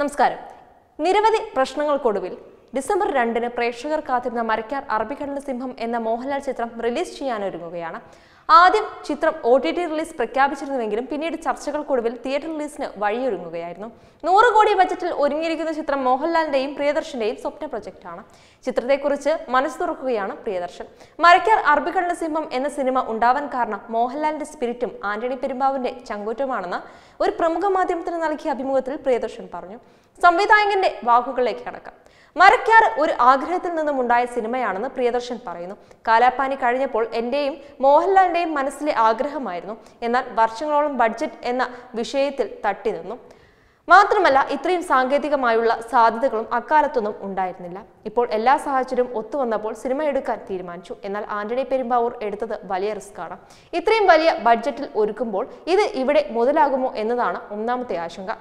നമസ്കാരം നിരവധി പ്രശ്നങ്ങൾക്കൊടുവിൽ ഡിസംബർ രണ്ടിന് പ്രേക്ഷകർ കാത്തിരുന്ന മരക്കാർ അറബിക്കടലിന്റെ സിംഹം എന്ന മോഹൻലാൽ ചിത്രം റിലീസ് ചെയ്യാനൊരുങ്ങുകയാണ് ആദ്യം ചിത്രം ഒ ടി ടി റിലീസ് പ്രഖ്യാപിച്ചിരുന്നുവെങ്കിലും പിന്നീട് ചർച്ചകൾക്കൊടുവിൽ തിയേറ്റർ റിലീസിന് വഴിയൊരുങ്ങുകയായിരുന്നു നൂറ് കോടി ബജറ്റിൽ ഒരുങ്ങിയിരിക്കുന്ന ചിത്രം മോഹൻലാലിന്റെയും പ്രിയദർശന്റെയും സ്വപ്ന പ്രൊജക്ടാണ് ചിത്രത്തെക്കുറിച്ച് മനസ്സ് തുറക്കുകയാണ് പ്രിയദർശൻ മരക്കാർ അറബിക്കടലിന്റെ സിംഹം എന്ന സിനിമ ഉണ്ടാവാൻ കാരണം മോഹൻലാലിന്റെ സ്പിരിറ്റും ആന്റണി പെരുമ്പാവിന്റെ ചങ്കൂറ്റമാണെന്ന് ഒരു പ്രമുഖ മാധ്യമത്തിന് നൽകിയ അഭിമുഖത്തിൽ പ്രിയദർശൻ പറഞ്ഞു സംവിധായകന്റെ വാക്കുകളിലേക്ക് കടക്കാം മരക്കാർ ഒരു ആഗ്രഹത്തിൽ നിന്നും ഉണ്ടായ സിനിമയാണെന്ന് പ്രിയദർശൻ പറയുന്നു കാലാപ്പാനി കഴിഞ്ഞപ്പോൾ എന്റെയും മോഹൻലാലിന്റെയും മനസ്സിലെ ആഗ്രഹമായിരുന്നു എന്നാൽ വർഷങ്ങളോളം ബഡ്ജറ്റ് എന്ന വിഷയത്തിൽ തട്ടി നിന്നു മാത്രമല്ല ഇത്രയും സാങ്കേതികമായുള്ള സാധ്യതകളും അക്കാലത്തൊന്നും ഉണ്ടായിരുന്നില്ല ഇപ്പോൾ എല്ലാ സാഹചര്യവും ഒത്തുവന്നപ്പോൾ സിനിമ എടുക്കാൻ തീരുമാനിച്ചു എന്നാൽ ആന്റണി പെരുമ്പാവൂർ എടുത്തത് വലിയ റിസ്ക്കാണ് ഇത്രയും വലിയ ബഡ്ജറ്റിൽ ഒരുക്കുമ്പോൾ ഇത് ഇവിടെ മുതലാകുമോ എന്നതാണ് ഒന്നാമത്തെ ആശങ്ക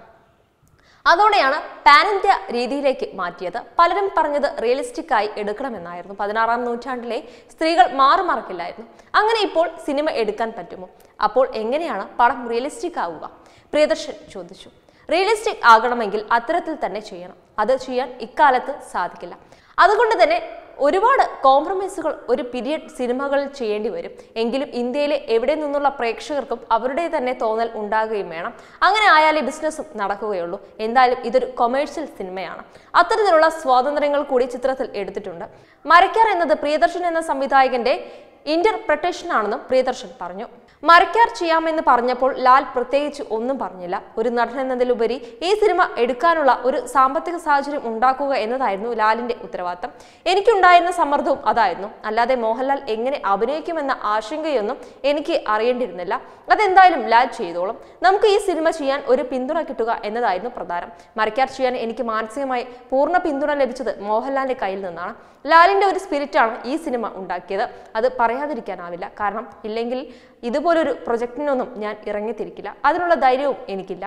അതോടെയാണ് പാൻ ഇന്ത്യ രീതിയിലേക്ക് മാറ്റിയത് പലരും പറഞ്ഞത് റിയലിസ്റ്റിക് ആയി എടുക്കണമെന്നായിരുന്നു പതിനാറാം നൂറ്റാണ്ടിലെ സ്ത്രീകൾ മാറുമറക്കില്ലായിരുന്നു അങ്ങനെ ഇപ്പോൾ സിനിമ എടുക്കാൻ പറ്റുമോ അപ്പോൾ എങ്ങനെയാണ് പടം റിയലിസ്റ്റിക് ആവുക പ്രിയദർശൻ ചോദിച്ചു റിയലിസ്റ്റിക് ആകണമെങ്കിൽ അത്തരത്തിൽ തന്നെ ചെയ്യണം അത് ചെയ്യാൻ ഇക്കാലത്ത് സാധിക്കില്ല അതുകൊണ്ട് തന്നെ ഒരുപാട് കോംപ്രമൈസുകൾ ഒരു പീരിയഡ് സിനിമകളിൽ ചെയ്യേണ്ടി വരും എങ്കിലും ഇന്ത്യയിലെ എവിടെ നിന്നുള്ള പ്രേക്ഷകർക്കും അവരുടെ തന്നെ തോന്നൽ ഉണ്ടാകുകയും വേണം അങ്ങനെ ആയാലേ ബിസിനസ്സും നടക്കുകയുള്ളൂ എന്തായാലും ഇതൊരു കൊമേഴ്ഷ്യൽ സിനിമയാണ് അത്തരത്തിലുള്ള സ്വാതന്ത്ര്യങ്ങൾ കൂടി ചിത്രത്തിൽ എടുത്തിട്ടുണ്ട് മരക്കാർ എന്നത് പ്രിയദർശൻ എന്ന സംവിധായകന്റെ ഇന്റർപ്രട്ടേഷൻ ആണെന്നും പ്രിയദർശൻ പറഞ്ഞു മരക്കാർ ചെയ്യാമെന്ന് പറഞ്ഞപ്പോൾ ലാൽ പ്രത്യേകിച്ച് ഒന്നും പറഞ്ഞില്ല ഒരു നടൻ എന്നതിലുപരി ഈ സിനിമ എടുക്കാനുള്ള ഒരു സാമ്പത്തിക സാഹചര്യം ഉണ്ടാക്കുക എന്നതായിരുന്നു ലാലിന്റെ ഉത്തരവാദിത്തം എനിക്കുണ്ടായിരുന്ന സമ്മർദ്ദവും അതായിരുന്നു അല്ലാതെ മോഹൻലാൽ എങ്ങനെ അഭിനയിക്കുമെന്ന ആശങ്കയൊന്നും എനിക്ക് അറിയേണ്ടിയിരുന്നില്ല അതെന്തായാലും ലാൽ ചെയ്തോളും നമുക്ക് ഈ സിനിമ ചെയ്യാൻ ഒരു പിന്തുണ കിട്ടുക എന്നതായിരുന്നു പ്രധാനം മരക്കാർ ചെയ്യാൻ എനിക്ക് മാനസികമായി പൂർണ്ണ പിന്തുണ ലഭിച്ചത് മോഹൻലാലിന്റെ കയ്യിൽ നിന്നാണ് ലാലിന്റെ ഒരു സ്പിരിറ്റാണ് ഈ സിനിമ ഉണ്ടാക്കിയത് അത് പറയാതിരിക്കാനാവില്ല കാരണം ഇല്ലെങ്കിൽ ഇതുപോലൊരു പ്രൊജക്ടിനൊന്നും ഞാൻ ഇറങ്ങിത്തിരിക്കില്ല അതിനുള്ള ധൈര്യവും എനിക്കില്ല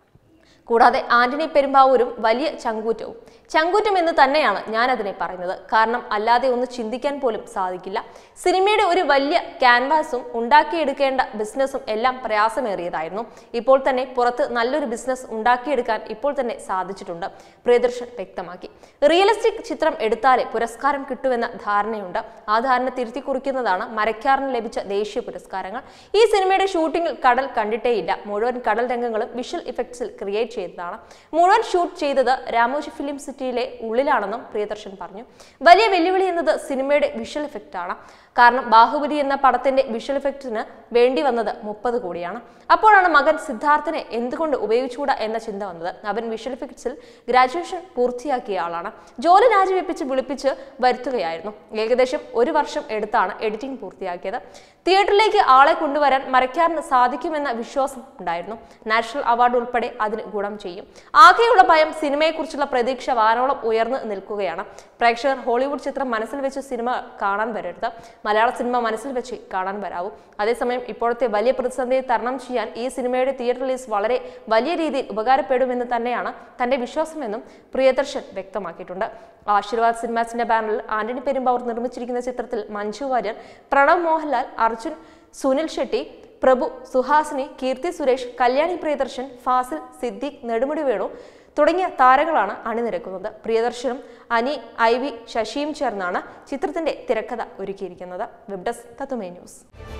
കൂടാതെ ആന്റണി പെരുമ്പാവൂരും വലിയ ചങ്കൂറ്റവും ചങ്കൂറ്റം എന്ന് തന്നെയാണ് ഞാൻ അതിനെ പറയുന്നത് കാരണം അല്ലാതെ ഒന്ന് ചിന്തിക്കാൻ പോലും സാധിക്കില്ല സിനിമയുടെ ഒരു വലിയ ക്യാൻവാസും ഉണ്ടാക്കിയെടുക്കേണ്ട ബിസിനസ്സും എല്ലാം പ്രയാസമേറിയതായിരുന്നു ഇപ്പോൾ തന്നെ പുറത്ത് നല്ലൊരു ബിസിനസ് ഉണ്ടാക്കിയെടുക്കാൻ ഇപ്പോൾ തന്നെ സാധിച്ചിട്ടുണ്ട് പ്രിയദർശൻ വ്യക്തമാക്കി റിയലിസ്റ്റിക് ചിത്രം എടുത്താലേ പുരസ്കാരം കിട്ടുമെന്ന ധാരണയുണ്ട് ആ ധാരണ തിരുത്തി കുറിക്കുന്നതാണ് മരക്കാറിന് ലഭിച്ച ദേശീയ പുരസ്കാരങ്ങൾ ഈ സിനിമയുടെ ഷൂട്ടിംഗിൽ കടൽ കണ്ടിട്ടേയില്ല മുഴുവൻ കടൽ രംഗങ്ങളും വിഷ്വൽ ഇഫക്ട്സിൽ ക്രിയേറ്റ് ചെയ്തതാണ് മുഴുവൻ ഷൂട്ട് ചെയ്തത് രാമോജി ഫിലിം സിറ്റിയിലെ ഉള്ളിലാണെന്നും പ്രിയദർശൻ പറഞ്ഞു വലിയ വെല്ലുവിളി എന്നത് സിനിമയുടെ വിഷ്വൽ ഇഫക്റ്റ് ആണ് കാരണം ബാഹുബലി എന്ന പടത്തിന്റെ വിഷ്വൽ ഇഫക്റ്റിന് വേണ്ടി വന്നത് മുപ്പത് കോടിയാണ് അപ്പോഴാണ് മകൻ സിദ്ധാർത്ഥനെ എന്തുകൊണ്ട് ഉപയോഗിച്ചുകൂടാ എന്ന ചിന്ത വന്നത് അവൻ വിഷ്വൽ ഇഫക്ട്സിൽ ഗ്രാജുവേഷൻ പൂർത്തിയാക്കിയ ആളാണ് ജോലി രാജിവെപ്പിച്ച് വിളിപ്പിച്ച് വരുത്തുകയായിരുന്നു ഏകദേശം ഒരു വർഷം എടുത്താണ് എഡിറ്റിംഗ് പൂർത്തിയാക്കിയത് തിയേറ്ററിലേക്ക് ആളെ കൊണ്ടുവരാൻ മരയ്ക്കാറിന് സാധിക്കുമെന്ന വിശ്വാസം ഉണ്ടായിരുന്നു നാഷണൽ അവാർഡ് ഉൾപ്പെടെ അതിന് ഗുണം ചെയ്യും ആകെയുള്ള ഭയം സിനിമയെക്കുറിച്ചുള്ള പ്രതീക്ഷ വാനോളം ഉയർന്നു നിൽക്കുകയാണ് പ്രേക്ഷകർ ഹോളിവുഡ് ചിത്രം മനസ്സിൽ വെച്ച് സിനിമ കാണാൻ വരരുത് മലയാള സിനിമ മനസ്സിൽ വെച്ച് കാണാൻ വരാവൂ അതേസമയം ഇപ്പോഴത്തെ വലിയ പ്രതിസന്ധിയെ തരണം ചെയ്യാൻ ഈ സിനിമയുടെ തിയേറ്റർ റിലീസ് വളരെ വലിയ രീതിയിൽ ഉപകാരപ്പെടുമെന്ന് തന്നെയാണ് തന്റെ വിശ്വാസമെന്നും പ്രിയദർശൻ വ്യക്തമാക്കിയിട്ടുണ്ട് ആശീർവാദ് സിനിമാസിന്റെ ബാനറിൽ ആന്റണി പെരുമ്പാവൂർ നിർമ്മിച്ചിരിക്കുന്ന ചിത്രത്തിൽ മഞ്ജു വാര്യർ പ്രണവ് മോഹൻലാൽ അർജുൻ സുനിൽ ഷെട്ടി പ്രഭു സുഹാസിനി കീർത്തി സുരേഷ് കല്യാണി പ്രിയദർശൻ ഫാസിൽ സിദ്ദീഖ് നെടുമുടി വേണു തുടങ്ങിയ താരങ്ങളാണ് അണിനിരക്കുന്നത് പ്രിയദർശനും അനി ഐ വി ശശിയും ചേർന്നാണ് ചിത്രത്തിന്റെ തിരക്കഥ ഒരുക്കിയിരിക്കുന്നത് വെബ് ഡെസ്ക് തത്തുമേ ന്യൂസ്